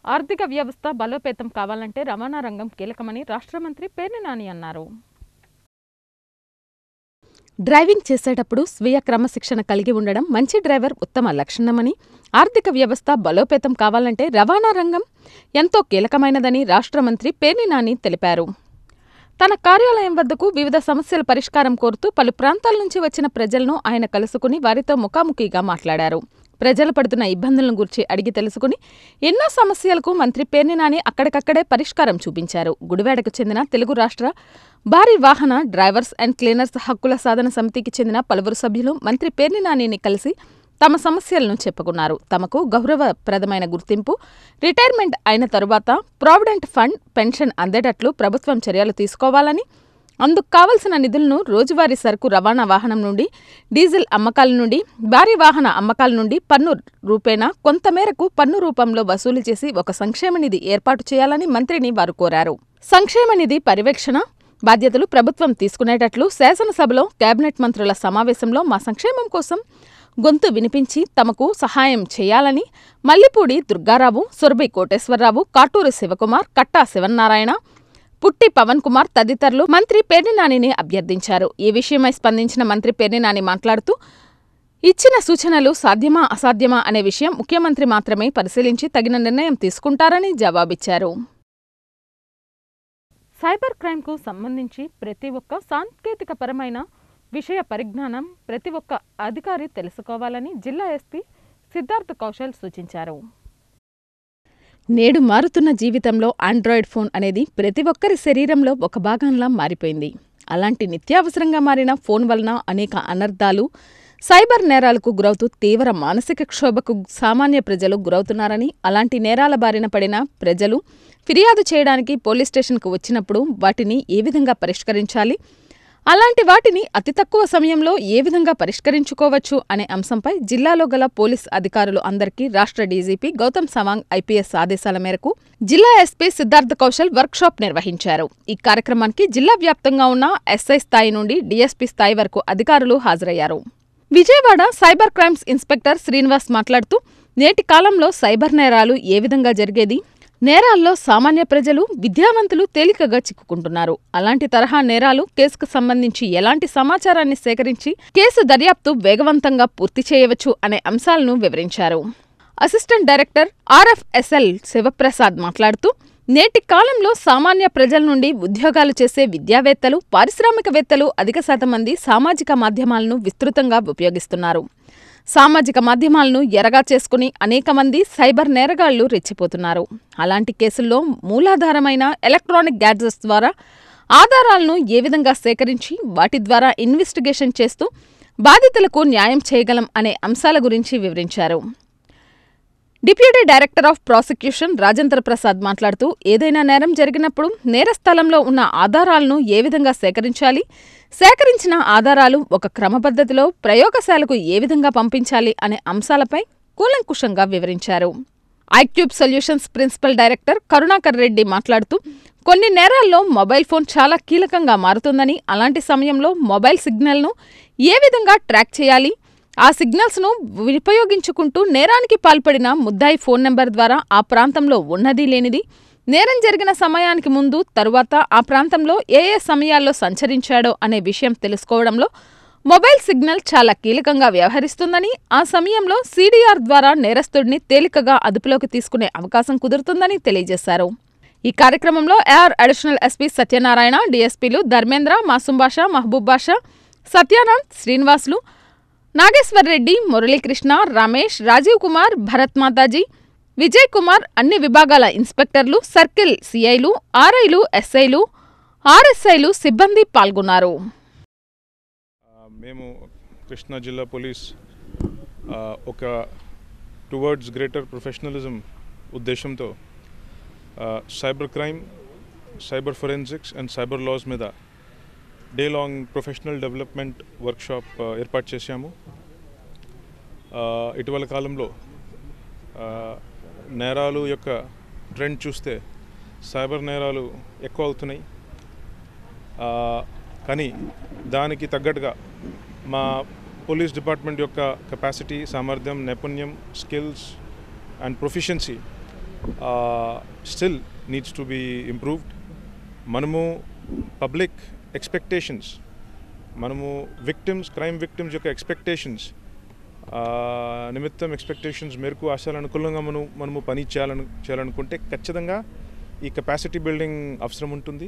ఆర్థిక వ్యవస్థ బలోపేతం కావాలంటే రవాణా రంగం కీలకమని రాష్ట్ర మంత్రి పేర్ని నాని అన్నారు డ్రైవింగ్ చేసేటప్పుడు స్వీయ క్రమశిక్షణ కలిగి ఉండడం మంచి డ్రైవర్ ఉత్తమ లక్షణమని ఆర్థిక వ్యవస్థ బలోపేతం కావాలంటే రవాణా రంగం ఎంతో కీలకమైనదని రాష్ట్ర మంత్రి పేర్ని నాని తెలిపారు తన కార్యాలయం వద్దకు వివిధ సమస్యల పరిష్కారం కోరుతూ పలు ప్రాంతాల నుంచి వచ్చిన ప్రజలను ఆయన కలుసుకుని వారితో ముఖాముఖిగా మాట్లాడారు ప్రజలు పడుతున్న ఇబ్బందులను గురించి అడిగి తెలుసుకుని ఎన్నో సమస్యలకు మంత్రి పేర్ని నాని అక్కడికక్కడే పరిష్కారం చూపించారు గుడివాడకు చెందిన తెలుగు రాష్ట్ర భారీ వాహన డ్రైవర్స్ అండ్ క్లీనర్స్ హక్కుల సాధన సమితికి చెందిన పలువురు సభ్యులు మంత్రి పేర్ని నానిని కలిసి తమ సమస్యలను చెప్పుకున్నారు తమకు గౌరవప్రదమైన గుర్తింపు రిటైర్మెంట్ అయిన తరువాత ప్రావిడెంట్ ఫండ్ పెన్షన్ అందేటట్లు ప్రభుత్వం చర్యలు తీసుకోవాలని అందుకు కావలసిన నిధులను రోజువారీ సరుకు రవాణా వాహనం నుండి డీజిల్ అమ్మకాల నుండి భారీ వాహన అమ్మకాల నుండి పన్ను రూపేణా కొంతమేరకు పన్ను రూపంలో వసూలు చేసి ఒక సంక్షేమ నిధి ఏర్పాటు చేయాలని మంత్రిని వారు కోరారు సంక్షేమ నిధి పర్యవేక్షణ బాధ్యతలు ప్రభుత్వం తీసుకునేటట్లు శాసనసభలో కేబినెట్ మంత్రుల సమావేశంలో మా సంక్షేమం కోసం గొంతు వినిపించి తమకు సహాయం చేయాలని మల్లిపూడి దుర్గారావు సురభి కోటేశ్వరరావు కాటూరి శివకుమార్ కట్టా శివన్నారాయణ పుట్టి పవన్ కుమార్ తదితరులు మంత్రి పేర్ని నానిని అభ్యర్థించారు ఈ విషయమై స్పందించిన మంత్రి పేర్ని నాని మాట్లాడుతూ ఇచ్చిన సూచనలు సాధ్యమా అసాధ్యమా అనే విషయం ముఖ్యమంత్రి మాత్రమే పరిశీలించి తగిన నిర్ణయం తీసుకుంటారని జవాబిచ్చారు సైబర్ క్రైమ్కు సంబంధించి ప్రతి ఒక్క సాంకేతికపరమైన విషయ పరిజ్ఞానం ప్రతి ఒక్క అధికారి తెలుసుకోవాలని జిల్లా ఎస్పీ సిద్ధార్థ్ కౌశల్ సూచించారు నేడు మారుతున్న జీవితంలో ఆండ్రాయిడ్ ఫోన్ అనేది ప్రతి ఒక్కరి శరీరంలో ఒక భాగంలా మారిపోయింది అలాంటి నిత్యావసరంగా మారిన ఫోన్ వలన అనేక అనర్థాలు సైబర్ నేరాలకు గురవుతూ తీవ్ర మానసిక క్షోభకు సామాన్య ప్రజలు గురవుతున్నారని అలాంటి నేరాల బారిన పడిన ప్రజలు ఫిర్యాదు చేయడానికి పోలీస్ స్టేషన్కు వచ్చినప్పుడు వాటిని ఏ విధంగా పరిష్కరించాలి అలాంటి వాటిని అతి తక్కువ సమయంలో ఏ విధంగా పరిష్కరించుకోవచ్చు అనే అంశంపై జిల్లాలో గల పోలీస్ అధికారులు అందరికీ రాష్ట్ర డీజీపీ గౌతమ్ సవాంగ్ ఐపీఎస్ ఆదేశాల మేరకు జిల్లా ఎస్పీ సిద్ధార్థ కౌశల్ వర్క్షాప్ నిర్వహించారు ఈ కార్యక్రమానికి జిల్లా వ్యాప్తంగా ఉన్న ఎస్ఐ స్థాయి నుండి డీఎస్పీ స్థాయి వరకు అధికారులు హాజరయ్యారు Vijayawada cyber crimes inspector Srinivas మాట్లాడుతూ నేటి కాలంలో సైబర్ నేరాలు ఏ విధంగా జరిగేది నేరాల్లో సామాన్య ప్రజలు విద్యావంతులు తేలికగా చిక్కుకుంటున్నారు అలాంటి తరహా నేరాలు కేసుకు సంబంధించి ఎలాంటి సమాచారాన్ని సేకరించి కేసు దర్యాప్తు వేగవంతంగా పూర్తి చేయవచ్చు అనే అంశాలను వివరించారు అసిస్టెంట్ డైరెక్టర్ ఆర్ఎఫ్ఎస్ఎల్ శివప్రసాద్ మాట్లాడుతూ నేటి కాలంలో సామాన్య ప్రజల నుండి ఉద్యోగాలు చేసే విద్యావేత్తలు పారిశ్రామికవేత్తలు అధిక శాతం మంది సామాజిక మాధ్యమాలను విస్తృతంగా ఉపయోగిస్తున్నారు సామాజిక మాధ్యమాలను ఎరగా చేసుకుని అనేక మంది సైబర్ నేరగాళ్లు రెచ్చిపోతున్నారు అలాంటి కేసుల్లో మూలాధారమైన ఎలక్ట్రానిక్ గ్యాడ్జెట్స్ ద్వారా ఆధారాలను ఏ విధంగా సేకరించి వాటి ద్వారా ఇన్వెస్టిగేషన్ చేస్తూ బాధితులకు న్యాయం చేయగలం అనే అంశాల గురించి వివరించారు deputy director of prosecution Rajendra Prasad మాట్లాడుతూ ఏదైనా నేరం జరిగినప్పుడు నేర స్థలంలో ఉన్న ఆధారాలను ఏ విధంగా సేకరించాలి సేకరించిన ఆధారాలు ఒక క్రమపద్ధతిలో ప్రయోగశాలకు ఏ విధంగా పంపించాలి అనే అంశాలపై కూలంకుషంగా వివరించారు iCube solutions principal director Karunakar Reddy మాట్లాడుతూ కొన్ని నేరాల్లో మొబైల్ ఫోన్ చాలా కీలకంగా మారుతుందని అలాంటి సమయంలో మొబైల్ సిగ్నల్ను ఏ విధంగా ట్రాక్ చేయాలి ఆ సిగ్నల్స్ను ఉపయోగించుకుంటూ నేరానికి పాల్పడిన ముద్దాయి ఫోన్ నెంబర్ ద్వారా ఆ ప్రాంతంలో ఉన్నది లేనిది నేరం జరిగిన సమయానికి ముందు తరువాత ఆ ప్రాంతంలో ఏ ఏ సమయాల్లో సంచరించాడో అనే విషయం తెలుసుకోవడంలో మొబైల్ సిగ్నల్ చాలా కీలకంగా వ్యవహరిస్తుందని ఆ సమయంలో సీడీఆర్ ద్వారా నేరస్తుడిని తేలికగా అదుపులోకి తీసుకునే అవకాశం కుదురుతుందని తెలియజేశారు ఈ కార్యక్రమంలో ఏఆర్ అడిషనల్ ఎస్పీ సత్యనారాయణ డీఎస్పీలు ధర్మేంద్ర మాసూం బాషా మహబూబ్ బాషా సత్యానంద్ శ్రీనివాసులు నాగేశ్వర్ రెడ్డి మురళీకృష్ణ రమేష్ రాజీవ్ కుమార్ భరత్ మాతాజీ విజయ్ కుమార్ అన్ని విభాగాల ఇన్స్పెక్టర్లు సర్కిల్ సిఐలు ఆర్ఐలు ఎస్ఐలు ఆర్ఎస్ఐలు సిబ్బంది పాల్గొన్నారు ఆ, మేము కృష్ణా జిల్లా పోలీస్ ఆ, ఒక టువర్డ్స్ గ్రేటర్ ప్రొఫెషనలిజం ఉద్దేశంతో ah, cyber crime cyber forensics and cyber laws మీద day long professional development workshop ah, ఏర్పాటు చేశాము ఆ, ఇటీవల కాలంలో ఆ, నేరాలు యొక్క ట్రెండ్ చూస్తే సైబర్ నేరాలు ఎక్కువ అవుతున్నాయి ఆ, కానీ దానికి తగ్గట్టుగా మా పోలీస్ డిపార్ట్మెంట్ యొక్క కెపాసిటీ సామర్థ్యం నైపుణ్యం skills and proficiency still needs to be improved మనము పబ్లిక్ ఎక్స్పెక్టేషన్స్ మనము విక్టిమ్స్ క్రైమ్ విక్టిమ్స్ యొక్క ఎక్స్పెక్టేషన్స్ నిమిత్తం ఎక్స్పెక్టేషన్స్ మేరకు ఆశలు అనుకూలంగా మనం మనము పని చేయాలను చేయాలనుకుంటే ఖచ్చితంగా ఈ కెపాసిటీ బిల్డింగ్ అవసరం ఉంటుంది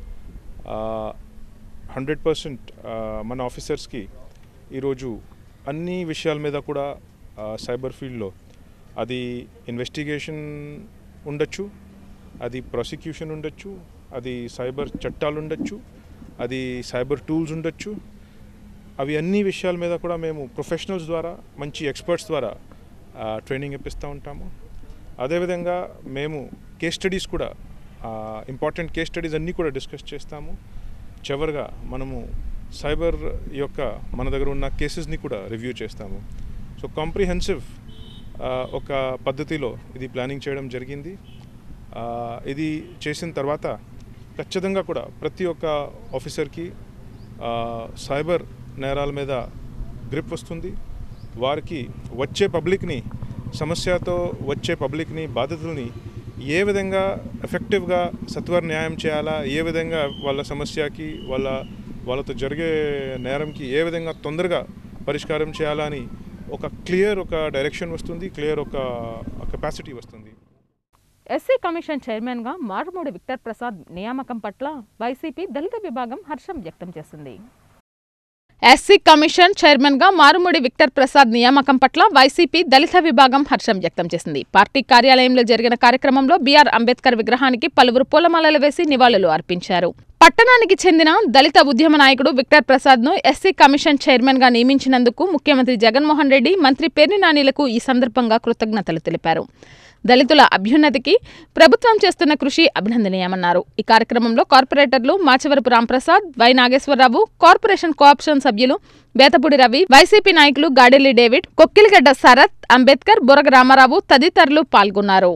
హండ్రెడ్ పర్సెంట్ మన ఆఫీసర్స్కి ఈరోజు అన్ని విషయాల మీద కూడా సైబర్ ఫీల్డ్లో అది ఇన్వెస్టిగేషన్ ఉండొచ్చు అది ప్రాసిక్యూషన్ ఉండొచ్చు అది సైబర్ చట్టాలు ఉండొచ్చు అది సైబర్ టూల్స్ ఉండొచ్చు అవి అన్ని విషయాల మీద కూడా మేము ప్రొఫెషనల్స్ ద్వారా మంచి ఎక్స్పర్ట్స్ ద్వారా ట్రైనింగ్ ఇప్పిస్తూ ఉంటాము అదేవిధంగా మేము కేస్ స్టడీస్ కూడా ఇంపార్టెంట్ కేస్ స్టడీస్ అన్నీ కూడా డిస్కస్ చేస్తాము చివరిగా మనము సైబర్ యొక్క మన దగ్గర ఉన్న కేసెస్ని కూడా రివ్యూ చేస్తాము సో కాంప్రిహెన్సివ్ ఒక పద్ధతిలో ఇది ప్లానింగ్ చేయడం జరిగింది ఆ, ఇది చేసిన తర్వాత ఖచ్చితంగా కూడా ప్రతి ఒక్క ఆఫీసర్కి ఆ, సైబర్ నేరాల మీద గ్రిప్ వస్తుంది వారికి వచ్చే పబ్లిక్ని సమస్యతో వచ్చే పబ్లిక్ని బాధితుల్ని ఏ విధంగా ఎఫెక్టివ్గా సత్వర న్యాయం చేయాలా ఏ విధంగా వాళ్ళ సమస్యకి వాళ్ళ వాళ్ళతో జరిగే నేరంకి ఏ విధంగా తొందరగా పరిష్కారం చేయాలా అని ఒక క్లియర్ ఒక డైరెక్షన్ వస్తుంది క్లియర్ ఒక కెపాసిటీ వస్తుంది ఎస్సీ కమిషన్ చైర్మన్గా మారుమూడి విక్టర్ ప్రసాద్ నియామకం పట్ల వైసీపీ దళిత విభాగం హర్షం వ్యక్తం చేసింది ఎస్సీ కమిషన్ చైర్మన్ గా మారుమూడి విక్టర్ ప్రసాద్ నియామకం పట్ల వైసీపీ దళిత విభాగం హర్షం వ్యక్తం చేసింది పార్టీ కార్యాలయంలో జరిగిన కార్యక్రమంలో బీఆర్ అంబేద్కర్ విగ్రహానికి పలువురు పూలమాలలు వేసి నివాళులు అర్పించారు పట్టణానికి చెందిన దళిత ఉద్యమ నాయకుడు విక్టర్ ప్రసాద్ ను ఎస్సీ కమిషన్ చైర్మన్ గా నియమించినందుకు ముఖ్యమంత్రి జగన్మోహన్ రెడ్డి మంత్రి పేర్ని నానిలకు ఈ సందర్భంగా కృతజ్ఞతలు తెలిపారు దళితుల అభ్యున్నతికి ప్రభుత్వం చేస్తున్న కృషి అభినందనీయమన్నారు ఈ కార్యక్రమంలో కార్పొరేటర్లు Machavarapu Ramprasad Y Nageswararao corporation cooption సభ్యులు బేతపూడి రవి వైసీపీ నాయకులు గాడెల్లి డేవిడ్ కొక్కిలిగడ్డ శరత్ అంబేద్కర్ బురగ రామారావు తదితరులు పాల్గొన్నారు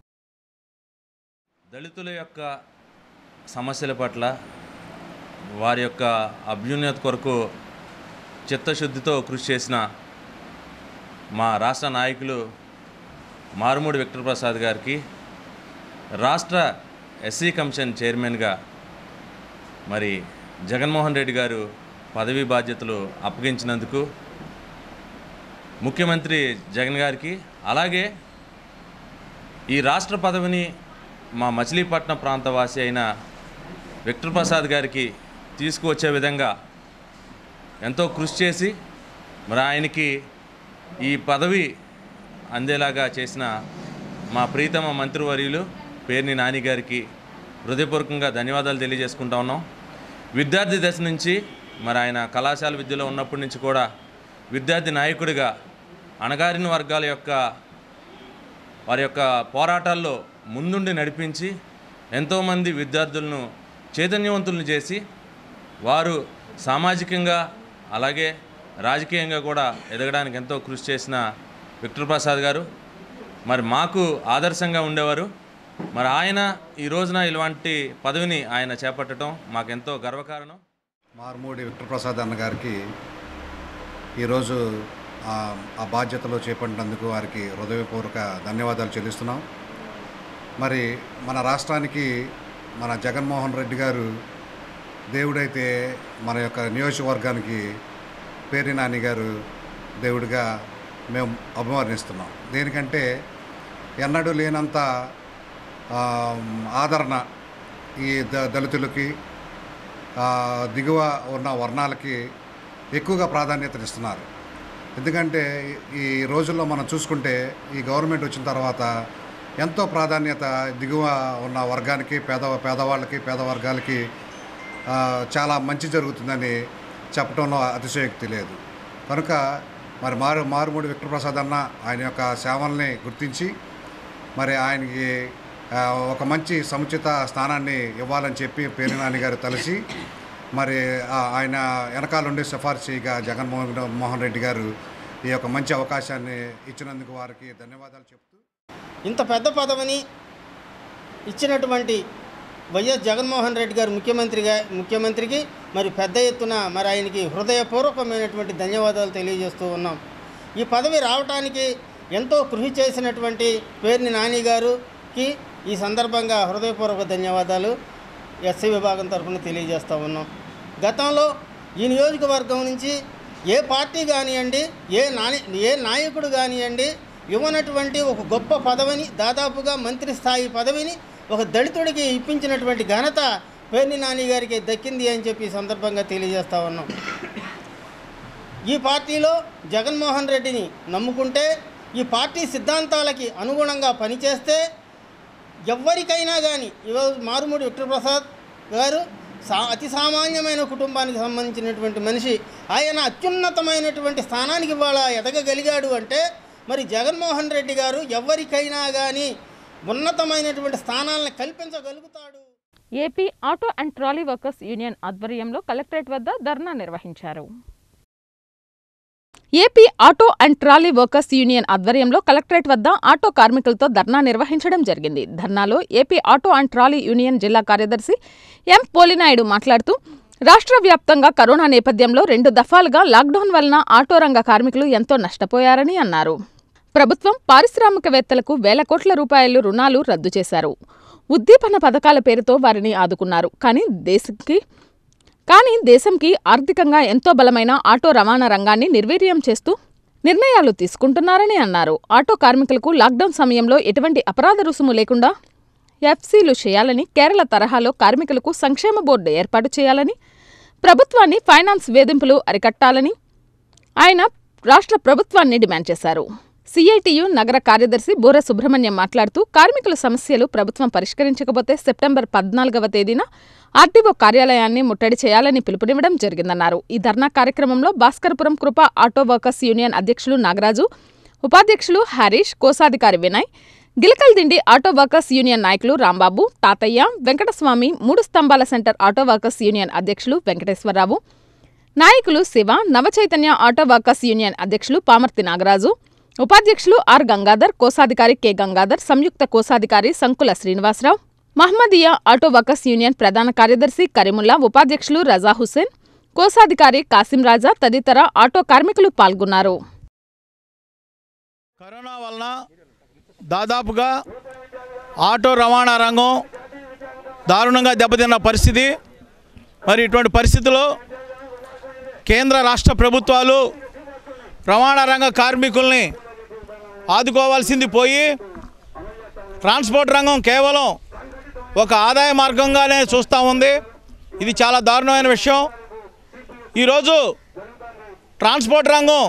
దళితుల యొక్క సమస్యల పట్ల వారి యొక్క అభ్యున్నత కొరకు చిత్తశుద్ధితో కృషి చేసిన మా రాష్ట్ర నాయకులు మారుమూడి విక్టర్ ప్రసాద్ గారికి రాష్ట్ర ఎస్సీ కమిషన్ చైర్మన్గా మరి జగన్మోహన్ రెడ్డి గారు పదవీ బాధ్యతలు అప్పగించినందుకు ముఖ్యమంత్రి జగన్ గారికి అలాగే ఈ రాష్ట్ర పదవిని మా మచిలీపట్నం ప్రాంత వాసి అయిన విక్టర్ ప్రసాద్ గారికి తీసుకువచ్చే విధంగా ఎంతో కృషి చేసి మరి ఆయనకి ఈ పదవి అందేలాగా చేసిన మా ప్రీతమ మంత్రివర్యులు పేర్ని నాని గారికి హృదయపూర్వకంగా ధన్యవాదాలు తెలియజేసుకుంటా ఉన్నాం విద్యార్థి దశ నుంచి మరి ఆయన కళాశాల విద్యలో ఉన్నప్పటి నుంచి కూడా విద్యార్థి నాయకుడిగా అణగారిన వర్గాల యొక్క వారి యొక్క పోరాటాల్లో ముందుండి నడిపించి ఎంతోమంది విద్యార్థులను చైతన్యవంతులను చేసి వారు సామాజికంగా అలాగే రాజకీయంగా కూడా ఎదగడానికి ఎంతో కృషి చేసిన విక్టర్ ప్రసాద్ గారు మరి మాకు ఆదర్శంగా ఉండేవారు మరి ఆయన ఈ రోజున ఇలాంటి పదవిని ఆయన చేపట్టడం మాకెంతో గర్వకారణం మార్మూడి విక్టర్ ప్రసాద్ అన్న గారికి ఈరోజు ఆ ఆ బాధ్యతలో చేపట్టినందుకు వారికి హృదయపూర్వక ధన్యవాదాలు చెల్లిస్తున్నాం మరి మన రాష్ట్రానికి మన జగన్మోహన్ రెడ్డి గారు దేవుడైతే మన యొక్క నియోజకవర్గానికి పేరి నాని గారు దేవుడిగా మేము అభివర్ణిస్తున్నాం దేనికంటే ఎన్నడూ లేనంత ఆ, ఆదరణ ఈ ద దళితులకి ఆ, దిగువ ఉన్న వర్ణాలకి ఎక్కువగా ప్రాధాన్యతనిస్తున్నారు ఎందుకంటే ఈ రోజుల్లో మనం చూసుకుంటే ఈ గవర్నమెంట్ వచ్చిన తర్వాత ఎంతో ప్రాధాన్యత దిగువ ఉన్న వర్గానికి పేద పేదవాళ్ళకి పేద వర్గాలకి ఆ, చాలా మంచి జరుగుతుందని చెప్పడంలో అతిశయోక్తి లేదు కనుక మరి మారు మారుమూడి విక్టర్ ప్రసాద్ అన్న ఆయన యొక్క సేవల్ని గుర్తించి మరి ఆయనకి ఆ, ఒక మంచి సముచిత స్థానాన్ని ఇవ్వాలని చెప్పి పేరు నాని గారు తలసి మరి ఆ, ఆయన వెనకాలండి సిఫార్సు చేయగా జగన్మోహన్ మోహన్ రెడ్డి గారు ఈ యొక్క మంచి అవకాశాన్ని ఇచ్చినందుకు వారికి ధన్యవాదాలు చెప్తూ ఇంత పెద్ద పదవిని ఇచ్చినటువంటి వైఎస్ జగన్మోహన్ రెడ్డి గారు ముఖ్యమంత్రిగా ముఖ్యమంత్రికి మరి పెద్ద ఎత్తున మరి ఆయనకి హృదయపూర్వకమైనటువంటి ధన్యవాదాలు తెలియజేస్తూ ఉన్నాం ఈ పదవి రావటానికి ఎంతో కృషి చేసినటువంటి పేర్ని నాని గారు కి ఈ సందర్భంగా హృదయపూర్వక ధన్యవాదాలు ఎస్సీ విభాగం తరఫున తెలియజేస్తా ఉన్నాం గతంలో ఈ నియోజకవర్గం నుంచి ఏ పార్టీ కానివ్వండి ఏ నాని ఏ నాయకుడు కానివ్వండి ఇవ్వనటువంటి ఒక గొప్ప పదవిని దాదాపుగా మంత్రి స్థాయి పదవిని ఒక దళితుడికి ఇప్పించినటువంటి ఘనత పేర్ని నాని గారికి దక్కింది అని చెప్పి ఈ సందర్భంగా తెలియజేస్తా ఉన్నాం ఈ పార్టీలో జగన్మోహన్ రెడ్డిని నమ్ముకుంటే ఈ పార్టీ సిద్ధాంతాలకి అనుగుణంగా పనిచేస్తే ఎవరికైనా కానీ ఇవాళ మారుమూడి విక్టరప్రసాద్ గారు సా అతి సామాన్యమైన కుటుంబానికి సంబంధించినటువంటి మనిషి ఆయన అత్యున్నతమైనటువంటి స్థానానికి ఇవాళ ఎదగగలిగాడు అంటే మరి జగన్మోహన్ రెడ్డి గారు ఎవరికైనా కానీ ఉన్నతమైనటువంటి స్థానాలను కల్పించగలుగుతాడు AP auto and trolley workers union ఆధ్వర్యంలో కలెక్టరేట్ వద్ద ధర్నా నిర్వహించారు AP auto and trolley workers union ఆధ్వర్యంలో కలెక్టరేట్ వద్ద ఆటో కార్మికులతో ధర్నా నిర్వహించడం జరిగింది ధర్నాలో AP auto and trolley union జిల్లా కార్యదర్శి ఎం పోలినాయుడు మాట్లాడుతూ రాష్ట్ర వ్యాప్తంగా కరోనా నేపథ్యంలో రెండు దఫాలుగా లాక్డౌన్ వలన ఆటో రంగ కార్మికులు ఎంతో నష్టపోయారని అన్నారు ప్రభుత్వం పారిశ్రామికవేత్తలకు వేల కోట్ల రూపాయలు రుణాలు రద్దు చేశారు ఉద్దీపన పథకాల పేరుతో వారిని ఆదుకున్నారు కానీ దేశంకి కానీ దేశంకి ఆర్థికంగా ఎంతో బలమైన ఆటో రవాణా రంగాన్ని నిర్వీర్యం చేస్తూ నిర్ణయాలు తీసుకుంటున్నారని అన్నారు ఆటో కార్మికులకు లాక్డౌన్ సమయంలో ఎటువంటి అపరాధ రుసుము లేకుండా ఎఫ్సీలు చేయాలని కేరళ తరహాలో కార్మికులకు సంక్షేమ బోర్డు ఏర్పాటు చేయాలని ప్రభుత్వాన్ని ఫైనాన్స్ వేధింపులు అరికట్టాలని ఆయన రాష్ట్ర ప్రభుత్వాన్ని డిమాండ్ చేశారు సిఐటియు నగర కార్యదర్శి బూర సుబ్రహ్మణ్యం మాట్లాడుతూ కార్మికుల సమస్యలు ప్రభుత్వం పరిష్కరించకపోతే సెప్టెంబర్ పద్నాలుగవ తేదీన ఆర్టీఓ కార్యాలయాన్ని ముట్టడి చేయాలని పిలుపునివ్వడం జరిగిందన్నారు ఈ ధర్నా కార్యక్రమంలో Bhaskarapuram Krupa auto workers union అధ్యక్షులు నాగరాజు ఉపాధ్యక్షులు హరీష్ కోశాధికారి Vinay Gilakaldindi auto workers union నాయకులు రాంబాబు తాతయ్య వెంకటస్వామి మూడు స్తంభాల సెంటర్ ఆటో వర్కర్స్ యూనియన్ అధ్యక్షులు వెంకటేశ్వరరావు నాయకులు Siva Navachaitanya auto workers union అధ్యక్షులు పామర్తి నాగరాజు ఉపాధ్యక్షులు ఆర్ గంగాధర్ కోశాధికారి కె గంగాధర్ సంయుక్త కోశాధికారి Sankula Srinivasarao Mahammadiya auto workers union ప్రధాన కార్యదర్శి కరీముల్లా ఉపాధ్యక్షులు రజా హుస్సేన్ కోశాధికారి కాసిం రాజా తదితర ఆటో కార్మికులు పాల్గొన్నారు కరోనా వలన దాదాపుగా ఆటో రవాణా రంగం దారుణంగా దెబ్బతిన్న పరిస్థితి మరి ఇటువంటి పరిస్థితుల్లో కేంద్ర రాష్ట్ర ప్రభుత్వాలు రవాణా రంగ కార్మికుల్ని ఆదుకోవాల్సింది పోయి ట్రాన్స్పోర్ట్ రంగం కేవలం ఒక ఆదాయ మార్గంగానే చూస్తూ ఉంది ఇది చాలా దారుణమైన విషయం ఈరోజు ట్రాన్స్పోర్ట్ రంగం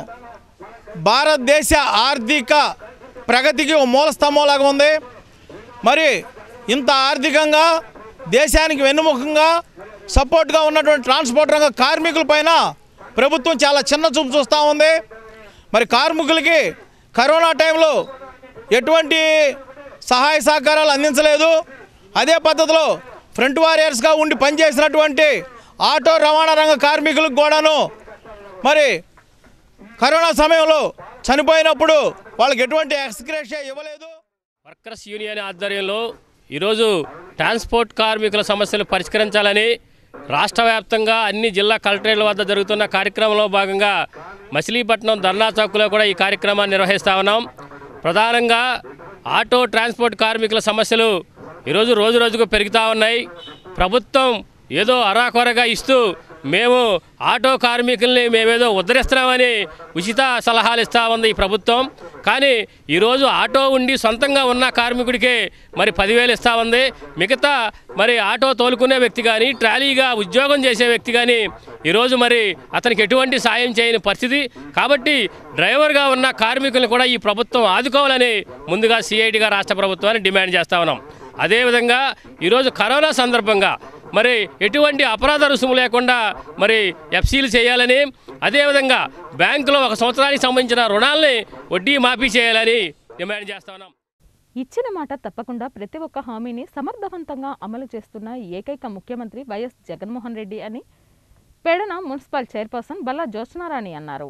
భారతదేశ ఆర్థిక ప్రగతికి ఒక మూల స్తంభంలాగా ఉంది మరి ఇంత ఆర్థికంగా దేశానికి వెన్నుముఖంగా సపోర్ట్గా ఉన్నటువంటి ట్రాన్స్పోర్ట్ రంగ కార్మికులపైన ప్రభుత్వం చాలా చిన్న చూపు చూస్తూ ఉంది మరి కార్మికులకి కరోనా టైంలో ఎటువంటి సహాయ సహకారాలు అందించలేదు అదే పద్ధతిలో ఫ్రంట్ వారియర్స్గా ఉండి పనిచేసినటువంటి ఆటో రవాణా రంగ కార్మికులకు కూడాను మరి కరోనా సమయంలో చనిపోయినప్పుడు వాళ్ళకి ఎటువంటి ఎక్స్గ్రేషియా ఇవ్వలేదు వర్కర్స్ యూనియన్ ఆధ్వర్యంలో ఈరోజు ట్రాన్స్పోర్ట్ కార్మికుల సమస్యలు పరిష్కరించాలని రాష్ట్ర వ్యాప్తంగా అన్ని జిల్లా కలెక్టరేట్ల వద్ద జరుగుతున్న కార్యక్రమంలో భాగంగా మచిలీపట్నం ధర్నా చౌక్లో కూడా ఈ కార్యక్రమాన్ని నిర్వహిస్తా ఉన్నాం ప్రధానంగా ఆటో ట్రాన్స్పోర్ట్ కార్మికుల సమస్యలు ఈరోజు రోజు రోజుకు పెరుగుతూ ఉన్నాయి ప్రభుత్వం ఏదో అరాకొరగా ఇస్తూ మేము ఆటో కార్మికుల్ని మేమేదో ఉద్ధరిస్తున్నామని ఉచిత సలహాలు ఇస్తా ఉంది ఈ ప్రభుత్వం కానీ ఈరోజు ఆటో ఉండి సొంతంగా ఉన్న కార్మికుడికే మరి పదివేలు ఇస్తా ఉంది మిగతా మరి ఆటో తోలుకునే వ్యక్తి కానీ ట్రాలీగా ఉద్యోగం చేసే వ్యక్తి కానీ ఈరోజు మరి అతనికి ఎటువంటి సాయం చేయని పరిస్థితి కాబట్టి డ్రైవర్గా ఉన్న కార్మికులను కూడా ఈ ప్రభుత్వం ఆదుకోవాలని ముందుగా సిఐటిగా రాష్ట్ర ప్రభుత్వాన్ని డిమాండ్ చేస్తా ఉన్నాం అదేవిధంగా ఈరోజు కరోనా సందర్భంగా మరి ఎటువంటి అపరాధ రుసుము లేకుండా మరి ఎఫ్సీలు చేయాలని అదేవిధంగా బ్యాంకులో ఒక సంవత్సరానికి సంబంధించిన రుణాలని వడ్డీ మాఫీ చేయాలని డిమాండ్ చేస్తా ఉన్నాం ఇచ్చిన మాట తప్పకుండా ప్రతి ఒక్క హామీని సమర్థవంతంగా అమలు చేస్తున్న ఏకైక ముఖ్యమంత్రి వైఎస్ జగన్మోహన్ రెడ్డి అని పెడన మున్సిపల్ చైర్పర్సన్ బల్లా జ్యోత్స్నారాణి అన్నారు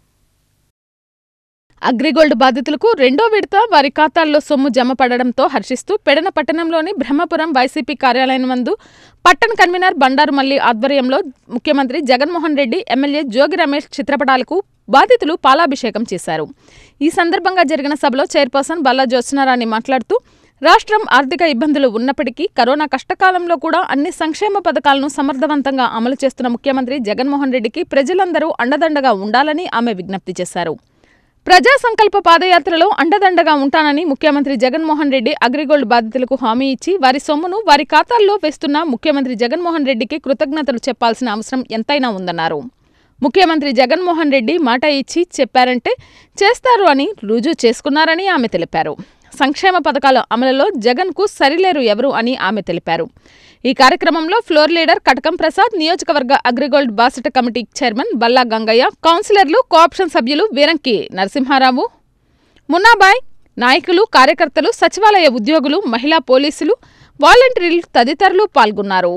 అగ్రిగోల్డ్ బాధితులకు రెండో విడత వారి ఖాతాల్లో సొమ్ము జమ పడడంతో హర్షిస్తూ పెడన పట్టణంలోని బ్రహ్మపురం వైసీపీ కార్యాలయం నందు పట్టణ కన్వీనర్ బండారు మల్లి ఆధ్వర్యంలో ముఖ్యమంత్రి జగన్మోహన్ రెడ్డి ఎమ్మెల్యే జోగి రమేష్ చిత్రపటాలకు బాధితులు పాలాభిషేకం చేశారు ఈ సందర్భంగా జరిగిన సభలో చైర్పర్సన్ బల్లా జ్యోత్స్నారాణి మాట్లాడుతూ రాష్ట్రం ఆర్థిక ఇబ్బందులు ఉన్నప్పటికీ కరోనా కష్టకాలంలో కూడా అన్ని సంక్షేమ పథకాలను సమర్థవంతంగా అమలు చేస్తున్న ముఖ్యమంత్రి జగన్మోహన్ రెడ్డికి ప్రజలందరూ అండదండగా ఉండాలని ఆమె విజ్ఞప్తి చేశారు ప్రజా సంకల్ప పాదయాత్రలో అండదండగా ఉంటానని ముఖ్యమంత్రి జగన్మోహన్ రెడ్డి అగ్రిగోల్డ్ బాధితులకు హామీ ఇచ్చి వారి సొమ్మును వారి ఖాతాల్లో వేస్తున్న ముఖ్యమంత్రి జగన్మోహన్ రెడ్డికి కృతజ్ఞతలు చెప్పాల్సిన అవసరం ఎంతైనా ఉందన్నారు ముఖ్యమంత్రి జగన్మోహన్ రెడ్డి మాట ఇచ్చి చెప్పారంటే చేస్తారు అని రుజువు చేసుకున్నారని ఆమె తెలిపారు సంక్షేమ పథకాల అమలులో జగన్కు సరిలేరు ఎవరు అని ఆమె తెలిపారు ఈ కార్యక్రమంలో ఫ్లోర్ లీడర్ కటకం ప్రసాద్ నియోజకవర్గ అగ్రిగోల్డ్ బాసట కమిటీ చైర్మన్ బల్లా గంగయ్య కౌన్సిలర్లు కోఆప్షన్ సభ్యులు వీరంకి నరసింహారావు మున్నాబాయ్ నాయకులు కార్యకర్తలు సచివాలయ ఉద్యోగులు మహిళా పోలీసులు వాలంటీర్లు తదితరులు పాల్గొన్నారు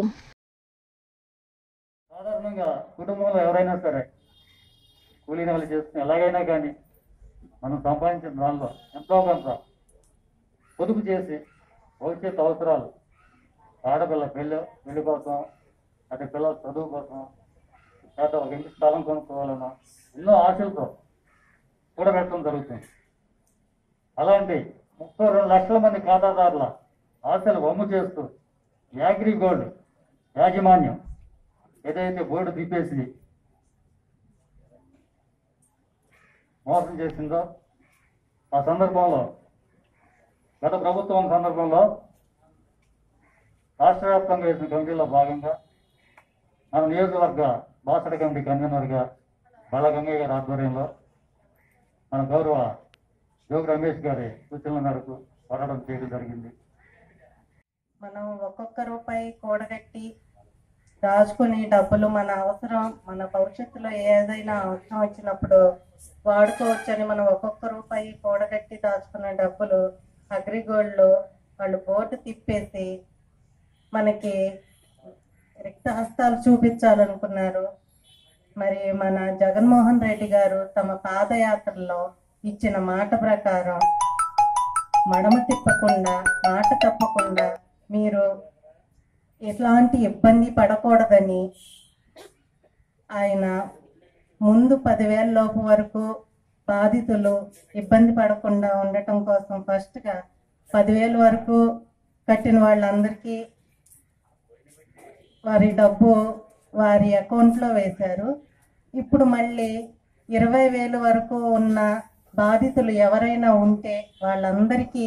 సాధారణంగా కుటుంబంలో ఎవరైనా సరే కూలీ నెలలు చేసుకుని ఎలాగైనా కానీ మనం సంపాదించిన దానిలో ఎంతో కొంత పొదుపు చేసి భవిష్యత్ అవసరాలు ఆడపిల్ల పెళ్ళి పెళ్లి కోసం అదే పిల్లల చదువు కోసం లేదా ఒక ఇంటి స్థలం కొనుక్కోవాలన్నా ఎన్నో ఆశలతో కూడబెట్టడం జరుగుతుంది అలాంటి ముప్పై రెండు లక్షల మంది ఖాతాదారుల ఆశలు వమ్ము చేస్తూ యాగ్రి గోల్డ్ యాజమాన్యం ఏదైతే బోర్డు తీపేసి మోసం చేసిందో ఆ సందర్భంలో గత ప్రభుత్వం సందర్భంలో రాష్ట్ర వ్యాప్తంగా వేసిన కమిటీలో భాగంగా మన నియోజకవర్గ బాసడ కమిటీ కన్వీనర్గా బాల గంగయ్య గారి ఆధ్వర్యంలో మన గౌరవ జోగి రమేష్ గారి సూచనల మేరకు పోరాటం చేయడం జరిగింది మనం ఒక్కొక్క రూపాయి కూడగట్టి దాచుకుని డబ్బులు మన అవసరం మన భవిష్యత్తులో ఏదైనా అవసరం వచ్చినప్పుడు వాడుకోవచ్చని మనం ఒక్కొక్క రూపాయి కూడగట్టి దాచుకున్న డబ్బులు అగ్రిగోల్డ్లో వాళ్ళు బోర్డు తిప్పేసి మనకి రిక్తహస్తాలు చూపించాలనుకున్నారు మరి మన జగన్మోహన్ రెడ్డి గారు తమ పాదయాత్రలో ఇచ్చిన మాట ప్రకారం మడమ తిప్పకుండా మాట తప్పకుండా మీరు ఎట్లాంటి ఇబ్బంది పడకూడదని ఆయన ముందు పదివేల లోపు వరకు బాధితులు ఇబ్బంది పడకుండా ఉండటం కోసం ఫస్ట్గా పదివేల వరకు కట్టిన వాళ్ళందరికీ వారి డబ్బు వారి అకౌంట్లో వేశారు ఇప్పుడు మళ్ళీ ఇరవై వేలు వరకు ఉన్న బాధితులు ఎవరైనా ఉంటే వాళ్ళందరికీ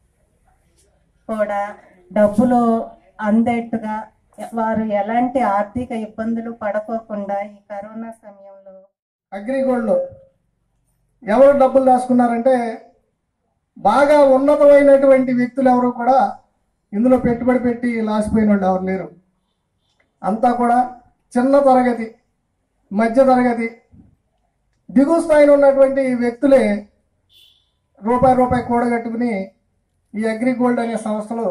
కూడా డబ్బులు అందేట్టుగా వారు ఎలాంటి ఆర్థిక ఇబ్బందులు పడకోకుండా ఈ కరోనా సమయంలో అగ్రిగోల్డ్ ఎవరు డబ్బులు దాచుకున్నారంటే బాగా ఉన్నతమైనటువంటి వ్యక్తులు ఎవరు కూడా ఇందులో పెట్టుబడి పెట్టి లాసిపోయిన వాళ్ళు ఎవరు లేరు అంతా కూడా చిన్న తరగతి మధ్య తరగతి దిగువ స్థాయిలో ఉన్నటువంటి వ్యక్తులే రూపాయి రూపాయి కూడగట్టుకుని ఈ అగ్రిగోల్డ్ అనే సంస్థలో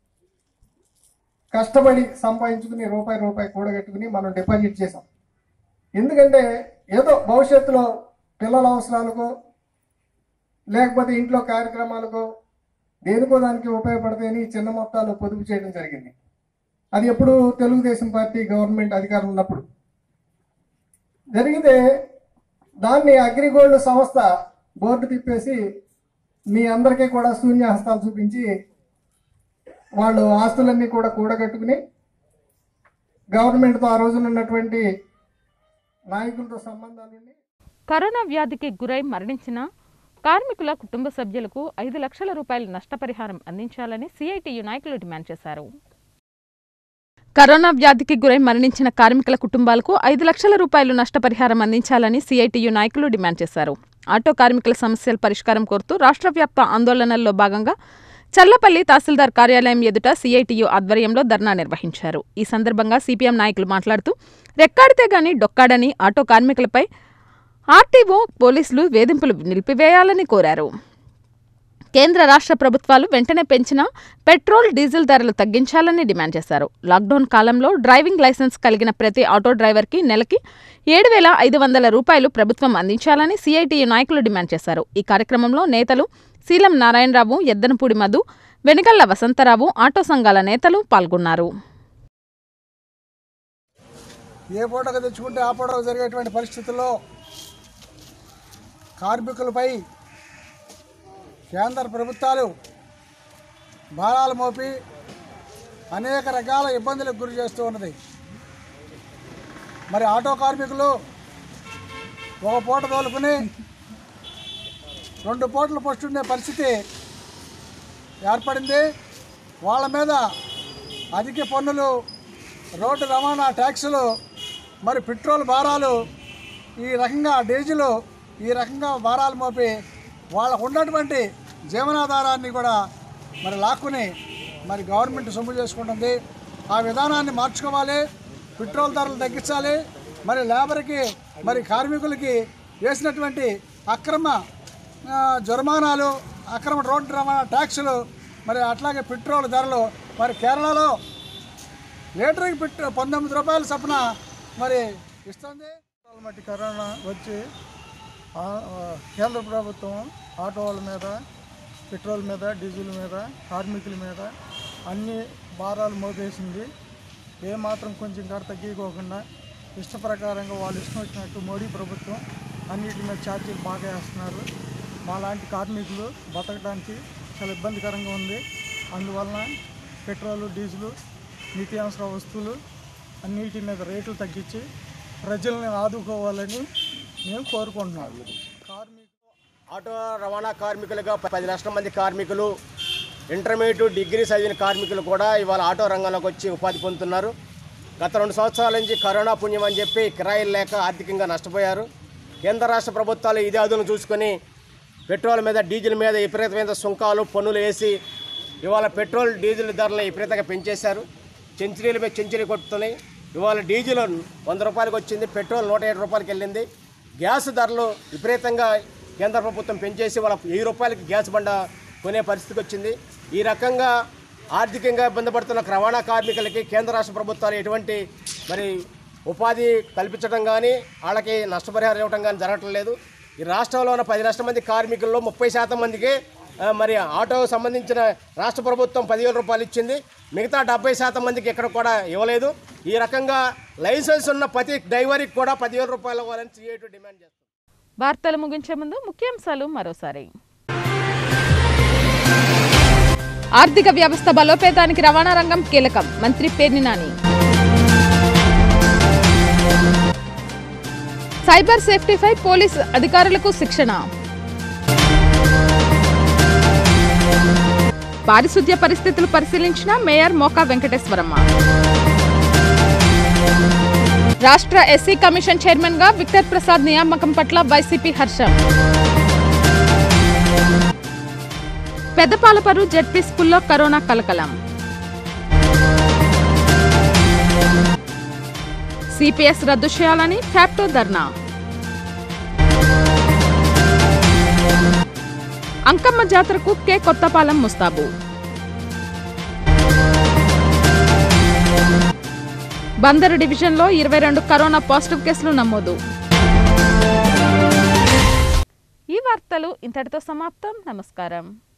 కష్టపడి సంపాదించుకుని రూపాయి రూపాయి కూడగట్టుకుని మనం డిపాజిట్ చేసాం ఎందుకంటే ఏదో భవిష్యత్తులో పిల్లల అవసరాలకు లేకపోతే ఇంట్లో కార్యక్రమాలకు దేనికో దానికి ఉపయోగపడతాయని చిన్న మొత్తాలు పొదుపు చేయడం జరిగింది అది ఎప్పుడు తెలుగుదేశం పార్టీ గవర్నమెంట్ అధికారం ఉన్నప్పుడు జరిగితే దాన్ని అగ్రిగోల్డ్ సంస్థ బోర్డు తిప్పేసి మీ అందరికీ కూడా శూన్య హస్తాలు చూపించి వాళ్ళు ఆస్తులన్నీ కూడా కూడగట్టుకుని గవర్నమెంట్తో ఆ రోజున ఉన్నటువంటి నాయకులతో సంబంధాలుండి కరోనా వ్యాధికి గురై మరణించిన కార్మికుల కుటుంబ సభ్యులకు ఐదు లక్షల రూపాయల నష్టపరిహారం అందించాలని సిఐటియు నాయకులు డిమాండ్ చేశారు కరోనా వ్యాధికి గురై మరణించిన కార్మికుల కుటుంబాలకు ఐదు లక్షల రూపాయలు నష్టపరిహారం అందించాలని సిఐటియు నాయకులు డిమాండ్ చేశారు ఆటో కార్మికుల సమస్యల పరిష్కారం కోరుతూ రాష్ట్ర వ్యాప్త ఆందోళనల్లో భాగంగా చల్లపల్లి తహసీల్దార్ కార్యాలయం ఎదుట సిఐటియు ఆధ్వర్యంలో ధర్నా నిర్వహించారు ఈ సందర్భంగా సిపిఎం నాయకులు మాట్లాడుతూ రెక్కాడితే గాని డొక్కాడని ఆటో కార్మికులపై ఆర్టీఓ పోలీసులు వేధింపులు నిలిపివేయాలని కోరారు కేంద్ర రాష్ట్ర ప్రభుత్వాలు వెంటనే పెంచిన పెట్రోల్ డీజిల్ ధరలు తగ్గించాలని డిమాండ్ చేశారు లాక్డౌన్ కాలంలో డ్రైవింగ్ లైసెన్స్ కలిగిన ప్రతి ఆటో డ్రైవర్కి నెలకి ఏడు వేల ఐదు వందల రూపాయలు ప్రభుత్వం అందించాలని సిఐటియు నాయకులు డిమాండ్ చేశారు ఈ కార్యక్రమంలో నేతలు శీలం నారాయణరావు ఎద్దనపూడి మధు వెనుగళ్ల వసంతరావు ఆటో సంఘాల నేతలు పాల్గొన్నారు ఏ పూటకు తెచ్చుకుంటే ఆ పూటకు జరిగేటువంటి పరిస్థితుల్లో కార్మికులపై కేంద్ర ప్రభుత్వాలు భారాలు మోపి అనేక రకాల ఇబ్బందులకు గురి చేస్తూ ఉన్నది మరి ఆటో కార్మికులు ఒక పూట తోలుకుని రెండు పూటలు ఉండే పరిస్థితి ఏర్పడింది వాళ్ళ మీద అధిక పన్నులు రోడ్డు రవాణా ట్యాక్సులు మరి పెట్రోల్ భారాలు ఈ రకంగా డీజిల్ ఈ రకంగా భారాలు మోపి వాళ్ళకు ఉన్నటువంటి జీవనాధారాన్ని కూడా మరి లాక్కుని మరి గవర్నమెంట్ సొమ్ము చేసుకుంటుంది ఆ విధానాన్ని మార్చుకోవాలి పెట్రోల్ ధరలు తగ్గించాలి మరి లేబర్కి మరి కార్మికులకి వేసినటువంటి అక్రమ ఆ, జుర్మానాలు అక్రమ రోడ్డు రవాణా ట్యాక్సులు మరి అట్లాగే పెట్రోల్ ధరలు మరి కేరళలో లీటర్కి పెట్టు పంతొమ్మిది రూపాయల చొప్పున మరి ఇస్తుంది మట్టి కరోనా వచ్చి ఆ, ఆ, కేంద్ర ప్రభుత్వం ఆటో వాళ్ళ మీద పెట్రోల్ మీద డీజిల్ మీద కార్మికుల మీద అన్ని భారాలు మోపేసింది ఏమాత్రం కొంచెం కాడ తగ్గిపోకుండా ఇష్ట ప్రకారంగా వాళ్ళు ఇష్టం వచ్చినట్టు మోడీ ప్రభుత్వం అన్నిటి మీద ఛార్జీలు బాగా వేస్తున్నారు మాలాంటి కార్మికులు బతకడానికి చాలా ఇబ్బందికరంగా ఉంది అందువలన పెట్రోలు డీజిలు నిత్యావసర వస్తువులు అన్నిటి మీద రేట్లు తగ్గించి ప్రజల్ని ఆదుకోవాలని మేము కోరుకుంటున్నాము ఆటో రవాణా కార్మికులుగా పది లక్షల మంది కార్మికులు ఇంటర్మీడియట్ డిగ్రీ చదివిన కార్మికులు కూడా ఇవాళ ఆటో రంగంలోకి వచ్చి ఉపాధి పొందుతున్నారు గత రెండు సంవత్సరాల నుంచి కరోనా పుణ్యం అని చెప్పి కిరాయిలు లేక ఆర్థికంగా నష్టపోయారు కేంద్ర రాష్ట్ర ప్రభుత్వాలు ఇదే అదును చూసుకొని పెట్రోల్ మీద డీజిల్ మీద విపరీతమైన సుంకాలు పన్నులు వేసి ఇవాళ పెట్రోల్ డీజిల్ ధరలు విపరీతంగా పెంచేశారు చెంచురీల మీద చెంచురీ కొట్టుతున్నాయి ఇవాళ డీజిల్ వంద రూపాయలకు వచ్చింది పెట్రోల్ నూట ఏడు రూపాయలకి వెళ్ళింది గ్యాస్ ధరలు విపరీతంగా కేంద్ర ప్రభుత్వం పెంచేసి వాళ్ళ వెయ్యి రూపాయలకి గ్యాస్ బండ కొనే పరిస్థితికి వచ్చింది ఈ రకంగా ఆర్థికంగా ఇబ్బంది పడుతున్న రవాణా కార్మికులకి కేంద్ర రాష్ట్ర ప్రభుత్వాలు ఎటువంటి మరి ఉపాధి కల్పించడం కానీ వాళ్ళకి నష్టపరిహారం ఇవ్వడం కానీ జరగటం లేదు ఈ రాష్ట్రంలో ఉన్న పది లక్షల మంది కార్మికుల్లో ముప్పై శాతం మందికి ఆ, మరి ఆటోకు సంబంధించిన రాష్ట్ర ప్రభుత్వం పదివేల రూపాయలు ఇచ్చింది మిగతా డెబ్బై శాతం మందికి ఎక్కడ కూడా ఇవ్వలేదు ఈ రకంగా లైసెన్స్ ఉన్న ప్రతి డ్రైవర్కి కూడా పదివేల రూపాయలు ఇవ్వాలని సిఐటి డిమాండ్ చేస్తుంది వార్తలు ముగించే ముందు ముఖ్యాంశాలు మరోసారి ఆర్థిక వ్యవస్థ బలోపేతానికి రవాణా రంగం కీలకం మంత్రి పేర్ని నాని సైబర్ సేఫ్టీపై పోలీస్ అధికారులకు శిక్షణ పారిశుద్ధ్య పరిస్థితులు పరిశీలించిన మేయర్ మోకా వెంకటేశ్వరమ్మ రాష్ట్ర ఎస్సీ కమిషన్ చైర్మన్ గా విక్టర్ ప్రసాద్ నియామకం పట్ల వైసీపీ హర్షం పెద్దపాలపరు జెడ్పీ స్కూల్లో కరోనా కలకలం సిపిఎస్ రద్దు చేయాలని ఫ్యాప్టో ధర్నా అంకమ్మ జాతరకు కే కొత్తపాలెం ముస్తాబు బందరు డివిజన్లో ఇరవై రెండు కరోనా పాజిటివ్ కేసులు నమోదు ఈ వార్తలు ఇంతటితో సమాప్తం నమస్కారం